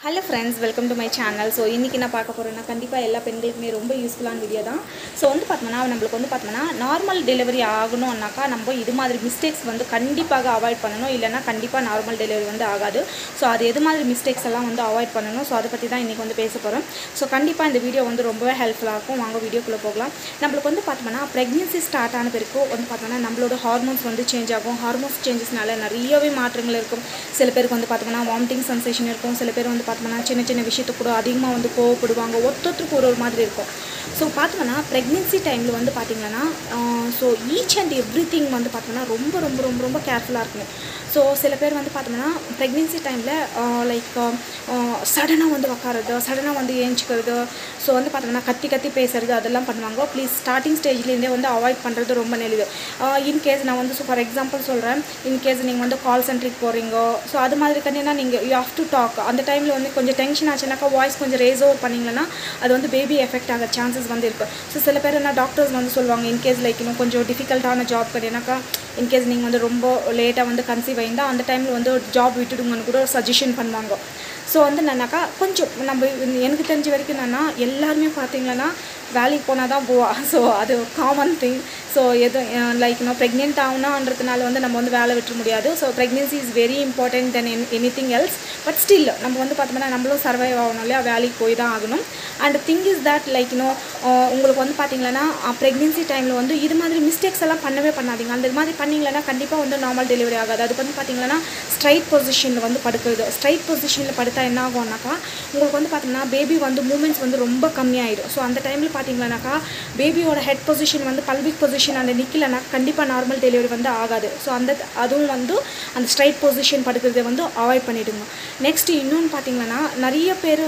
hello friends welcome to my channel so இன்றைக்கி நான் பார்க்க போகிறேன்னா கண்டிப்பாக எல்லா பெண்களுக்குமே ரொம்ப யூஸ்ஃபுல்லான வீடியோ தான் ஸோ வந்து பார்த்தோம்னா நம்மளுக்கு வந்து பார்த்தோம்னா நார்மல் டெலிவரி ஆகணும்னாக்கா நம்ம இது மாதிரி மிஸ்டேக்ஸ் வந்து கண்டிப்பாக அவாய்ட் பண்ணணும் இல்லைனா கண்டிப்பாக நார்மல் டெலிவரி வந்து ஆகாது ஸோ அது எது மாதிரி மிஸ்டேக்ஸ் எல்லாம் வந்து அவாய்ட் பண்ணணும் ஸோ அதை பற்றி தான் இன்றைக்கி வந்து பேச போகிறோம் ஸோ கண்டிப்பாக இந்த வீடியோ வந்து ரொம்பவே ஹெல்ப்ஃபுல்லாக இருக்கும் வாங்க வீடியோக்குள்ளே போகலாம் நம்மளுக்கு வந்து பார்த்தோம்னா ப்ரெக்னென்சி ஸ்டார்ட் ஆன பிறகு வந்து பார்த்தோம்னா நம்மளோட ஹார்மோன்ஸ் வந்து சேஞ்ச் ஆகும் ஹார்மோன்ஸ் சேஞ்சஸ்னால நிறையவே மாற்றங்கள் இருக்கும் சில பேருக்கு வந்து பார்த்தோம்னா வாமிட்டிங் சென்சேஷன் இருக்கும் சில பேர் வந்து பார்த்தோம்னா சின்ன சின்ன விஷயத்துக்கு கூட அதிகமாக வந்து கோவப்படுவாங்க ஒருத்தருக்கு ஒரு ஒரு மாதிரி இருக்கும் ஸோ பார்த்தோம்னா ப்ரெக்னென்சி டைமில் வந்து பார்த்திங்கன்னா so each and everything வந்து பார்த்தோம்னா ரொம்ப ரொம்ப ரொம்ப ரொம்ப கேர்ஃபுல்லாக இருக்கணும் ஸோ சில பேர் வந்து பார்த்தோம்னா ப்ரெக்னென்சி டைமில் லைக் சடனாக வந்து உக்காறது சடனாக வந்து ஏஞ்சிக்கிறது ஸோ வந்து பார்த்தோம்னா கத்தி கத்தி பேசுறது அதெல்லாம் பண்ணுவாங்க ப்ளீஸ் ஸ்டார்டிங் ஸ்டேஜ்லேருந்தே வந்து அவாய்ட் பண்ணுறது ரொம்ப நல்லது இன்கேஸ் நான் வந்து ஃபார் எக்ஸாம்பிள் சொல்கிறேன் இன்கேஸ் நீங்கள் வந்து கால் சென்ட்ரிக் போகிறீங்க ஸோ அது மாதிரி கண்டிப்பாக நீங்கள் யூ ஹவ் டு டாக் அந்த டைமில் வந்து கொஞ்சம் டென்ஷன் ஆச்சுனாக்கா வாய்ஸ் கொஞ்சம் ரேஸ் ஓவர் பண்ணிங்கன்னா அது வந்து பேபி எஃபெக்ட் ஆக சான்சஸ் வந்து இருக்குது ஸோ சில பேர் என்ன டாக்டர்ஸ் வந்து சொல்லுவாங்க இன்கேஸ் லைக் இன்னும் கொஞ்சம் டிஃபிகல்ட்டான ஜாப் கிடையானாக்கா இன்கேஸ் நீங்கள் வந்து ரொம்ப லேட்டாக வந்து கன்சீவ் ஆயிருந்தால் அந்த டைமில் வந்து ஜாப் விட்டுடுங்கன்னு கூட சஜஷன் பண்ணுவாங்க ஸோ வந்து என்னன்னாக்கா கொஞ்சம் நம்ம எனக்கு தெரிஞ்ச வரைக்கும் என்னென்னா எல்லாருமே பார்த்தீங்கன்னா வேலைக்கு போனால் தான் போவா ஸோ அது காமன் திங் ஸோ எது லைக் இன்னும் ப்ரெக்னென்ட் ஆகணுன்றதுனால வந்து நம்ம வந்து வேலை விட்டுற முடியாது so pregnancy is very important then என் anything else but still நம்ம வந்து பார்த்தோம்னா நம்மளும் சர்வைவ் ஆகணும் இல்லையா வேலைக்கு போய் தான் ஆகணும் and thing is that like இன்னும் உங்களுக்கு வந்து பார்த்தீங்கன்னா ப்ரெக்னென்சி டைமில் வந்து இது மாதிரி மிஸ்டேக்ஸ் எல்லாம் பண்ணவே பண்ணாதீங்க அந்த மாதிரி பண்ணிங்களன்னா கண்டிப்பாக வந்து நார்மல் டெலிவரி ஆகாது அதுக்கு வந்து பார்த்தீங்கன்னா ஸ்ட்ரைட் பொசிஷனில் வந்து படுக்கிறது ஸ்ட்ரைட் பொசிஷனில் படுத்தா என்ன ஆகும்னாக்கா உங்களுக்கு வந்து பார்த்தோம்னா பேபி வந்து மூமெண்ட்ஸ் வந்து ரொம்ப கம்மியாயிடும் ஸோ அந்த டைமில் பார்த்தீங்கன்னாக்கா பேபியோட ஹெட் பொசிஷன் வந்து பல்விக் பொசிஷன் அந்த நிற்கலனா கண்டிப்பாக நார்மல் டெலிவரி வந்து ஆகாது ஸோ அந்த அதுவும் வந்து அந்த ஸ்ட்ரைட் பொசிஷன் படுக்கிறத வந்து அவாய்ட் பண்ணிவிடுங்க நெக்ஸ்ட் இன்னொன்று பார்த்தீங்கன்னா நிறைய பேர்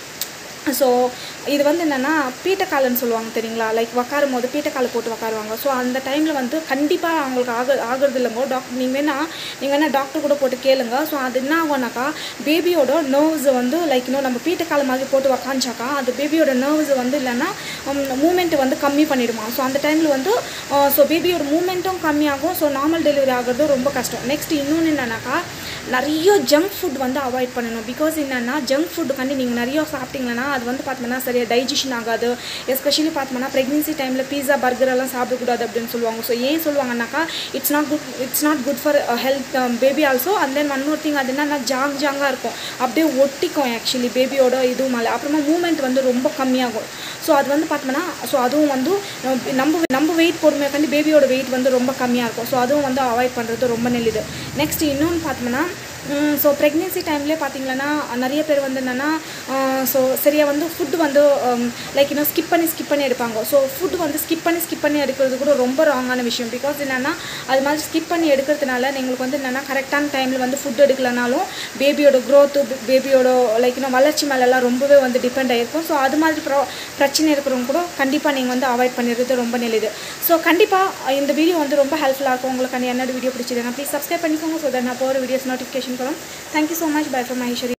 ஸோ இது வந்து என்னென்னா பீட்டக்காலன்னு சொல்லுவாங்க தெரியுங்களா லைக் உக்காரும் போது பீட்டக்காலை போட்டு உக்காருவாங்க ஸோ அந்த டைமில் வந்து கண்டிப்பாக அவங்களுக்கு ஆக ஆகிறது இல்லைங்க டாக்டர் நீங்கள் வேணா நீங்கள் வேணால் டாக்டர் கூட போட்டு கேளுங்க ஸோ அது என்ன ஆகும்னாக்கா பேபியோட நர்வ்ஸ் வந்து லைக் இன்னும் நம்ம பீட்டக்காலை மாதிரி போட்டு உக்காஞ்சாக்கா அது பேபியோட நர்வ்ஸ் வந்து இல்லைன்னா மூமெண்ட் வந்து கம்மி பண்ணிடுமா ஸோ அந்த டைமில் வந்து ஸோ பேபியோட மூமெண்ட்டும் கம்மியாகும் ஸோ நார்மல் டெலிவரி ஆகிறது ரொம்ப கஷ்டம் நெக்ஸ்ட் இன்னொன்று என்னென்னாக்கா நிறைய ஜங்க் ஃபுட் வந்து அவாய்ட் பண்ணணும் பிகாஸ் என்னென்னா ஜங்க் ஃபுட்டுக்காண்டி நீங்கள் நிறைய சாப்பிட்டீங்கன்னா அது வந்து பார்த்தோம்னா சரியாக டைஜஷன் ஆகாது எஸ்பெஷலி பார்த்தோம்னா ப்ரெக்னென்சி டைமில் பீஸா பர்கர் எல்லாம் சாப்பிடக்கூடாது அப்படின்னு சொல்லுவாங்க ஸோ ஏன் சொல்லுவாங்கன்னாக்கா it's not good it's not good for health baby also and then one more thing அது என்னன்னா ஜாங் ஜாங்காக இருக்கும் அப்படியே ஒட்டிக்கும் ஆக்சுவலி பேபியோட இதுவும் மேலே அப்புறமா மூமெண்ட் வந்து ரொம்ப கம்மியாகும் ஸோ அது வந்து பார்த்தோம்னா ஸோ அதுவும் வந்து நம்ம நம்ம வெயிட் போடுமே பேபியோட வெயிட் வந்து ரொம்ப கம்மியாக இருக்கும் ஸோ அதுவும் வந்து அவாய்ட் பண்ணுறது ரொம்ப நல்லது நெக்ஸ்ட் இன்னொன்று பார்த்தோம்னா ஸோ ப்ரெக்னென்சி டைம்லேயே பார்த்தீங்கன்னா நிறைய பேர் வந்து என்னென்னா ஸோ சரியாக வந்து ஃபுட்டு வந்து லைக் இன்னும் ஸ்கிப் பண்ணி ஸ்கிப் பண்ணி எடுப்பாங்க ஸோ ஃபுட்டு வந்து ஸ்கிப் பண்ணி ஸ்கிப் பண்ணி எடுக்கிறது கூட ரொம்ப ராங்கான விஷயம் பிகாஸ் என்னென்னா அது மாதிரி ஸ்கிப் பண்ணி எடுக்கிறதுனால எங்களுக்கு வந்து என்னென்னா கரெக்டான டைமில் வந்து ஃபுட் எடுக்கலனாலும் பேபியோட க்ரோத்து பேபியோட லைக் இன்னும் வளர்ச்சி மேலெல்லாம் ரொம்பவே வந்து டிபெண்ட் ஆகிருக்கும் ஸோ அது மாதிரி ப்ரா பிரச்சனை இருக்கிறவங்க கூட கண்டிப்பாக நீங்கள் வந்து அவாய்ட் பண்ணிடுறது ரொம்ப நல்லது ஸோ கண்டிப்பாக இந்த வீடியோ வந்து ரொம்ப ஹெல்ப்ஃபுல்லாக இருக்கும் உங்களுக்கு என்னோட வீடியோ பிடிச்சதுன்னா ப்ளீஸ் சப்ஸ்கிரைப் பண்ணிக்கோங்க ஸோ தட் நான் போகிற வீடியோஸ் நோட்டிஃபிகேஷன் வரும் thank you so much bye from Maheswari